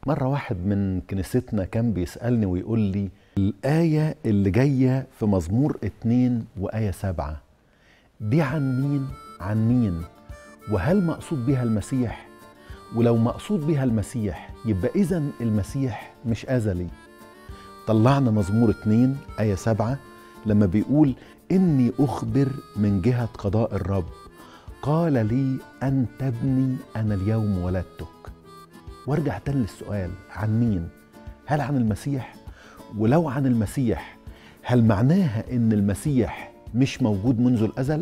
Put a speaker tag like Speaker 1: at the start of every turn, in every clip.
Speaker 1: مرة واحد من كنيستنا كان بيسألني ويقول لي الآية اللي جاية في مزمور اتنين وآية سبعة دي عن مين؟ عن مين؟ وهل مقصود بها المسيح؟ ولو مقصود بها المسيح يبقى إذا المسيح مش أزلي طلعنا مزمور اتنين آية سبعة لما بيقول إني أخبر من جهة قضاء الرب قال لي أنت ابني أنا اليوم ولدتك وارجع تاني للسؤال عن مين؟ هل عن المسيح؟ ولو عن المسيح هل معناها ان المسيح مش موجود منذ الازل؟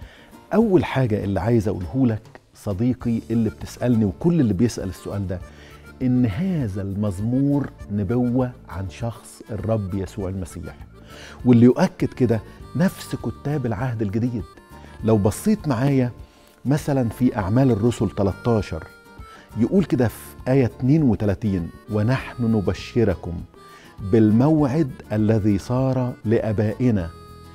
Speaker 1: اول حاجه اللي عايز اقوله لك صديقي اللي بتسالني وكل اللي بيسال السؤال ده ان هذا المزمور نبوه عن شخص الرب يسوع المسيح واللي يؤكد كده نفس كتاب العهد الجديد لو بصيت معايا مثلا في اعمال الرسل 13 يقول كده في آية 32 ونحن نبشركم بالموعد الذي صار لآبائنا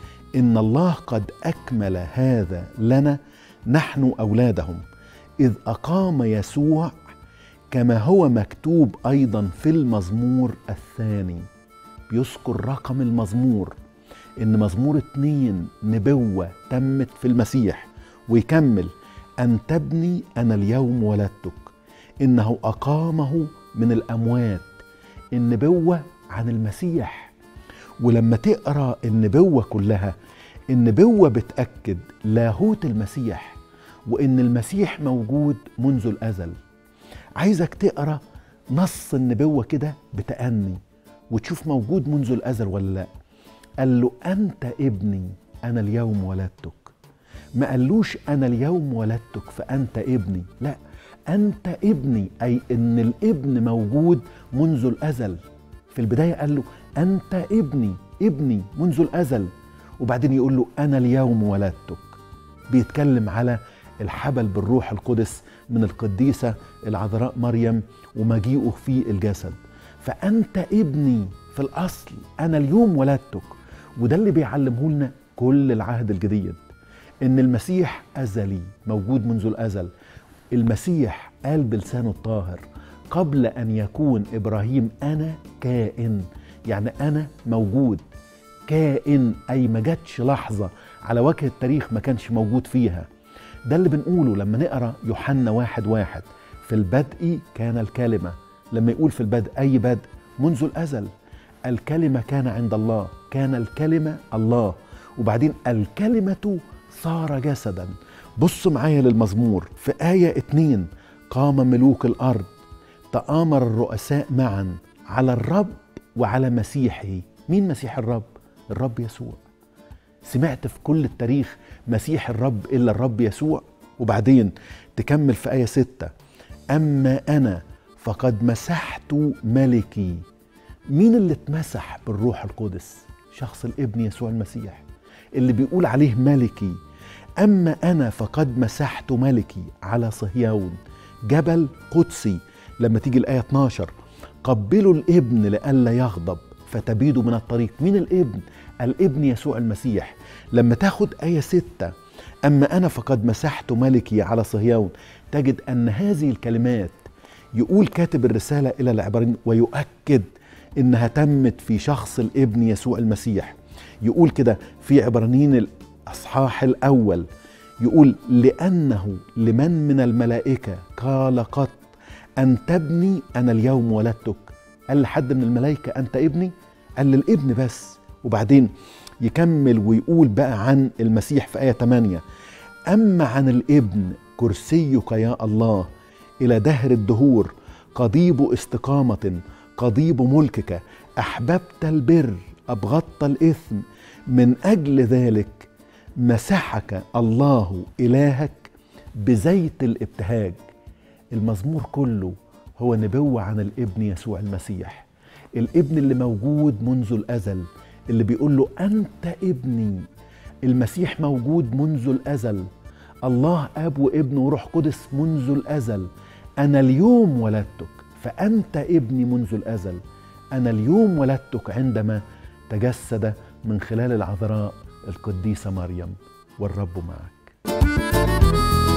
Speaker 1: إن الله قد أكمل هذا لنا نحن أولادهم إذ أقام يسوع كما هو مكتوب أيضا في المزمور الثاني بيذكر رقم المزمور إن مزمور اتنين نبوة تمت في المسيح ويكمل أن تبني أنا اليوم ولدتك انه اقامه من الاموات النبوه عن المسيح ولما تقرا النبوه كلها النبوه بتاكد لاهوت المسيح وان المسيح موجود منذ الازل عايزك تقرا نص النبوه كده بتاني وتشوف موجود منذ الازل ولا لا قال له انت ابني انا اليوم ولدتك ما قالوش انا اليوم ولدتك فانت ابني لا أنت ابني أي إن الابن موجود منذ الأزل في البداية قال له أنت ابني ابني منذ الأزل وبعدين يقول له أنا اليوم ولدتك بيتكلم على الحبل بالروح القدس من القديسة العذراء مريم ومجيئه في الجسد فأنت ابني في الأصل أنا اليوم ولدتك وده اللي بيعلمه لنا كل العهد الجديد إن المسيح أزلي موجود منذ الأزل المسيح قال بلسانه الطاهر قبل ان يكون ابراهيم انا كائن يعني انا موجود كائن اي ما جاتش لحظه على وجه التاريخ ما كانش موجود فيها ده اللي بنقوله لما نقرا يوحنا واحد واحد في البدء كان الكلمه لما يقول في البدء اي بدء منذ الازل الكلمه كان عند الله كان الكلمه الله وبعدين الكلمه صار جسدا بص معايا للمزمور في آية اتنين قام ملوك الأرض تآمر الرؤساء معا على الرب وعلى مسيحه مين مسيح الرب؟ الرب يسوع سمعت في كل التاريخ مسيح الرب إلا الرب يسوع وبعدين تكمل في آية ستة أما أنا فقد مسحت ملكي مين اللي اتمسح بالروح القدس؟ شخص الابن يسوع المسيح اللي بيقول عليه ملكي أما أنا فقد مسحت ملكي على صهيون جبل قدسي لما تيجي الآية 12 قبلوا الابن لئلا يغضب فتبيدوا من الطريق مين الابن؟ الابن يسوع المسيح لما تاخد آية 6 أما أنا فقد مسحت ملكي على صهيون تجد أن هذه الكلمات يقول كاتب الرسالة إلى العبرين ويؤكد إنها تمت في شخص الابن يسوع المسيح يقول كده في عبرانيين الأصحاح الأول يقول لأنه لمن من الملائكة قال قط أن تبني أنا اليوم ولدتك قال لحد من الملائكة أنت ابني قال للابن بس وبعدين يكمل ويقول بقى عن المسيح في آية 8 أما عن الابن كرسيك يا الله إلى دهر الدهور قضيب استقامة قضيب ملكك أحببت البر أبغضت الإثم من أجل ذلك مسحك الله إلهك بزيت الابتهاج المزمور كله هو نبوة عن الابن يسوع المسيح الابن اللي موجود منذ الأزل اللي بيقول له أنت ابني المسيح موجود منذ الأزل الله أب وابن وروح قدس منذ الأزل أنا اليوم ولدتك فأنت ابني منذ الأزل أنا اليوم ولدتك عندما تجسد من خلال العذراء القديسة مريم والرب معك